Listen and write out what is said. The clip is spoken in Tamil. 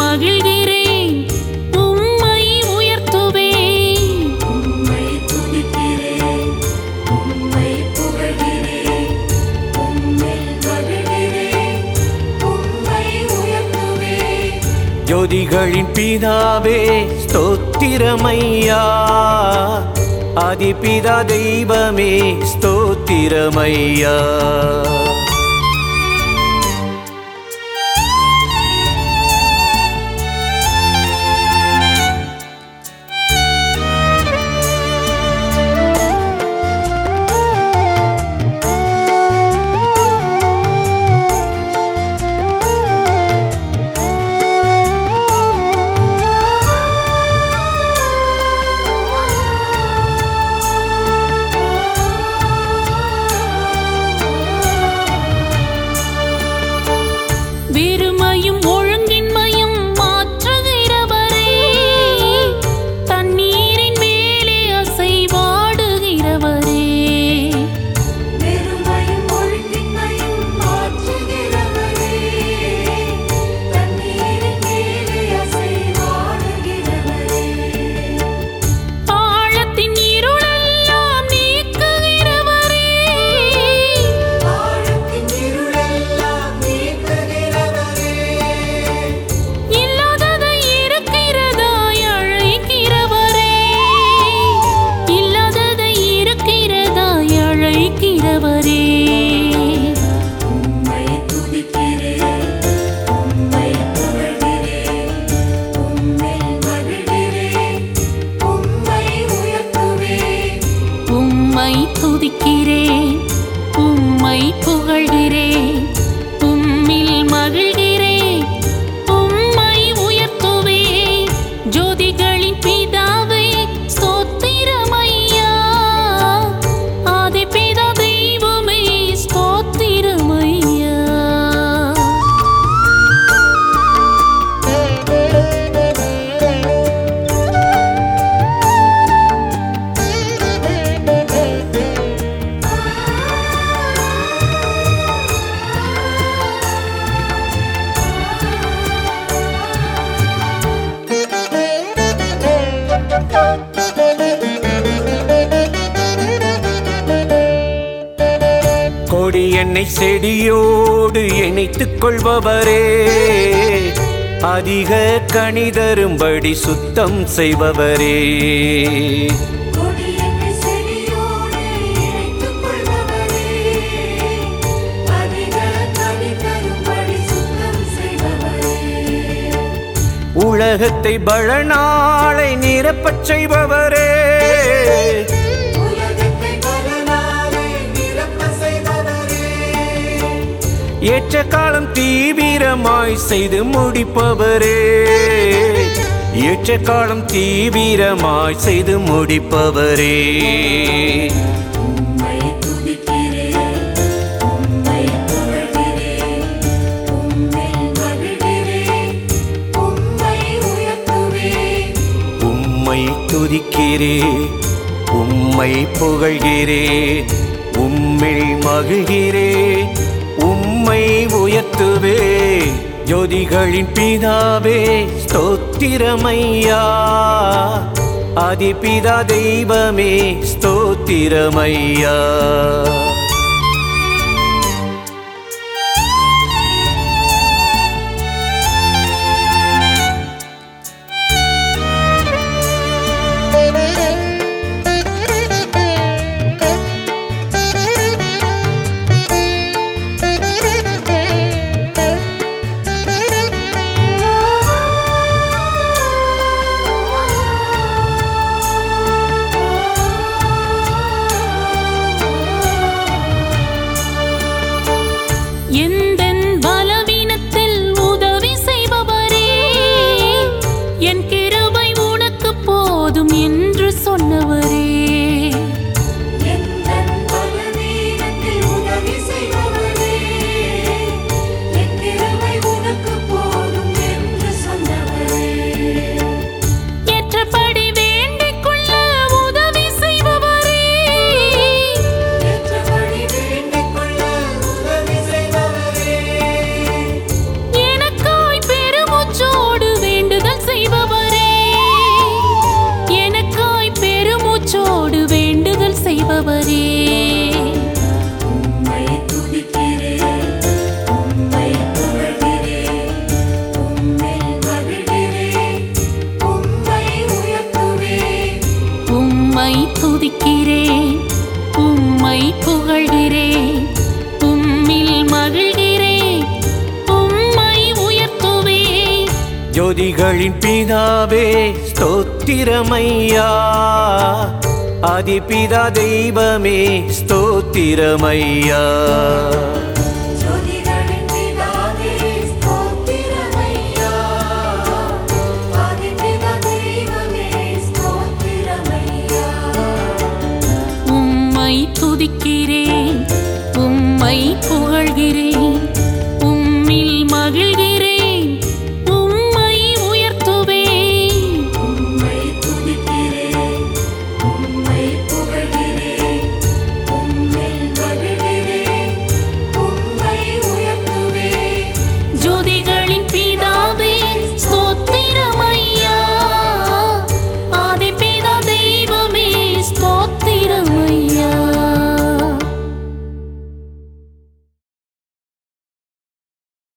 மகிழ்கிறேன் உம்மை உயர்த்துவேன் உம்மை துதிக்கிறேன் உம்மை புகழ்கிறேன் உம்மில் மகிழ்கிறேன் உம்மை உயர்த்துவேன் ஜோதிகளின் பிதாவே ஸ்தோத்திரமையா ஆதிபிதா தெய்வமே ஸ்தோத்திரமையா வெறுமையும் ஒழுங்கின்மையும் மாற்றுகிறவரே தண்ணீரின் மேலே அசைவாடுகிறவரே வெறுமையும் ஒழுங்கின்மையும் மாற்றுகிறவரே தண்ணீரின் மேலே அசைவாடுகிறவரே ஆழத்தின் இருளெல்லாம் நீக்குகிறவரே ஆழத்தின் இருளெல்லாம் நீக்குகிறவரே இல்லாததை இருக்கிறதாய் அழைக்கிறவரே இல்லாததை இருக்கிறதாய் அழைக்கிறவரே உம்மை துதிக்கிறேன் உம்மை புகழ்கிறேன் உம்மில் மகிழ்கிறேன் உம்மை உயர்த்துவேன் உம்மை துதிக்கிறேன் உம்மை புகழ்கிறேன் உம்மில் மகிழ்கிறேன் உம்மை உயர்த்துவேன் ஜோதிகளின் பிதாவே ஸ்தோத்திரமையா ஆதி பிதா தெய்வமே ஸ்தோத்திரமையா கொடி எண்ணெய் செடியோடு இணைத்துக் கொள்பவரே அதிக கணிதரும்படி சுத்தம் செய்பவரே கொடியென்னை செடியோடு இணைத்துக் கொள்பவரே அதிக கனி தரும்படி சுத்தம் செய்பவரே உலகத்தை பழநாளை நிரப்பச் செய்பவரே உலகத்தை பலனாலே நிரப்ப செய்பவரே ஏற்ற காலம் தீவிரமாய் செய்து முடிப்பவரே ஏற்ற காலம் தீவிரமாய் செய்து முடிப்பவரே உம்மை துதிக்கிறேன் உம்மை புகழ்கிறேன் உம்மில் மகிழ்கிறேன் உம்மை உயர்த்துவேன் உம்மை துதிக்கிறே உம்மை புகழ்கிறே உம்மில் மகிழ்கிறே உம்மை உயர்த்துவே ஜோதிகளின் பிதாவே ஸ்தோத்திரமையா ஆதிபிதா தெய்வமே ஸ்தோத்திரமையா ஜோதிகளின் பிதாவே ஸ்தோத்திரமையா ஆதிபிதா தெய்வமே ஸ்தோத்திரமையா